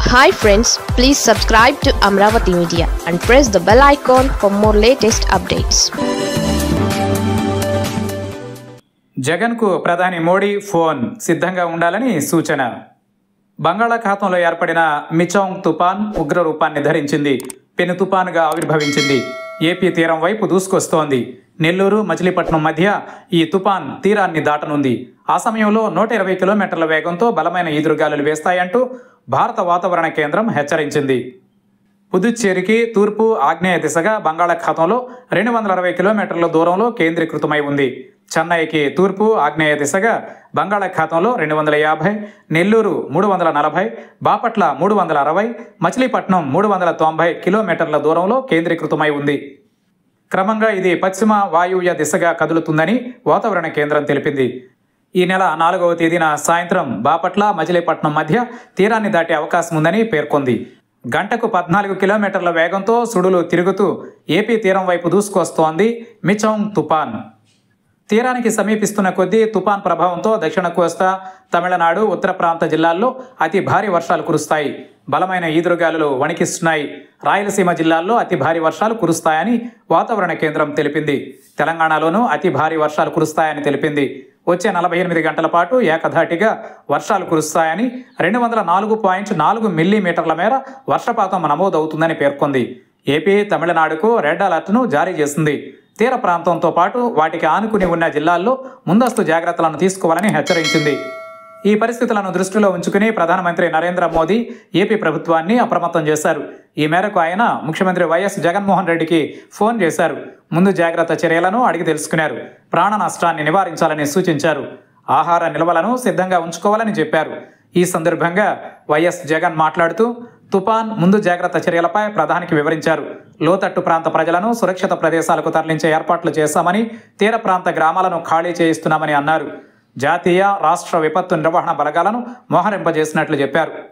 hi friends please subscribe to Amaravati media and press the bell icon for more latest updates జగన్కు ప్రధాని Modi phone సిద్ధంగా ఉండాలని సూచన బంగాళాఖాతంలో ఏర్పడిన మిచౌంగ్ తుపాన్ ఉగ్ర రూపాన్ని ధరించింది పెను తుపానుగా ఆవిర్భవించింది ఏపీ తీరం వైపు దూసుకొస్తోంది నెల్లూరు మచిలీపట్నం మధ్య ఈ తుపాన్ తీరాన్ని దాటనుంది ఆ సమయంలో నూట ఇరవై కిలోమీటర్ల వేగంతో బలమైన ఈదురుగాలులు వేస్తాయంటూ భారత వాతావరణ కేంద్రం హెచ్చరించింది పుదుచ్చేరికి తూర్పు ఆగ్నేయ దిశగా బంగాళాఖాతంలో రెండు వందల అరవై కిలోమీటర్ల దూరంలో కేంద్రీకృతమై ఉంది చెన్నైకి తూర్పు ఆగ్నేయ దిశగా బంగాళాఖాతంలో రెండు వందల యాభై నెల్లూరు మూడు వందల నలభై బాపట్ల మూడు వందల అరవై మచిలీపట్నం మూడు వందల తొంభై కిలోమీటర్ల దూరంలో కేంద్రీకృతమై ఉంది క్రమంగా ఇది పశ్చిమ వాయువ్య దిశగా కదులుతుందని వాతావరణ కేంద్రం తెలిపింది ఈ నెల నాలుగవ తేదీన సాయంత్రం బాపట్ల మజిలీపట్నం మధ్య తీరాన్ని దాటే అవకాశం ఉందని పేర్కొంది గంటకు పద్నాలుగు కిలోమీటర్ల వేగంతో సుడులు తిరుగుతూ ఏపీ తీరం వైపు దూసుకొస్తోంది మిచౌంగ్ తుపాన్ తీరానికి సమీపిస్తున్న కొద్దీ తుపాన్ ప్రభావంతో దక్షిణ కోస్తా తమిళనాడు ఉత్తర ప్రాంత జిల్లాల్లో అతి భారీ వర్షాలు కురుస్తాయి బలమైన ఈదురుగాలులు వణికిస్తున్నాయి రాయలసీమ జిల్లాల్లో అతి భారీ వర్షాలు కురుస్తాయని వాతావరణ కేంద్రం తెలిపింది తెలంగాణలోనూ అతి భారీ వర్షాలు కురుస్తాయని తెలిపింది వచ్చే నలభై ఎనిమిది గంటల పాటు ఏకధాటిగా వర్షాలు కురుస్తాయని రెండు వందల నాలుగు పాయింట్ నాలుగు మిల్లీమీటర్ల మేర వర్షపాతం నమోదవుతుందని పేర్కొంది ఏపీ తమిళనాడుకు రెడ్ అలర్ట్ను జారీ చేసింది తీర ప్రాంతంతో పాటు వాటికి ఆనుకుని ఉన్న జిల్లాల్లో ముందస్తు జాగ్రత్తలను తీసుకోవాలని హెచ్చరించింది ఈ పరిస్థితులను దృష్టిలో ఉంచుకుని ప్రధానమంత్రి నరేంద్ర మోదీ ఏపీ ప్రభుత్వాన్ని అప్రమత్తం చేశారు ఈ మేరకు ఆయన ముఖ్యమంత్రి వైఎస్ జగన్మోహన్ రెడ్డికి ఫోన్ చేశారు ముందు జాగ్రత్త చర్యలను అడిగి తెలుసుకున్నారు ప్రాణ నష్టాన్ని నివారించాలని సూచించారు ఆహార నిల్వలను సిద్ధంగా ఉంచుకోవాలని చెప్పారు ఈ సందర్భంగా వైఎస్ జగన్ మాట్లాడుతూ తుపాన్ ముందు జాగ్రత్త చర్యలపై ప్రధానికి వివరించారు లోతట్టు ప్రాంత ప్రజలను సురక్షిత ప్రదేశాలకు తరలించే ఏర్పాట్లు చేశామని తీర ప్రాంత గ్రామాలను ఖాళీ చేయిస్తున్నామని అన్నారు జాతీయ రాష్ట్ర విపత్తు నిర్వహణ బలగాలను మోహరింపజేసినట్లు చెప్పారు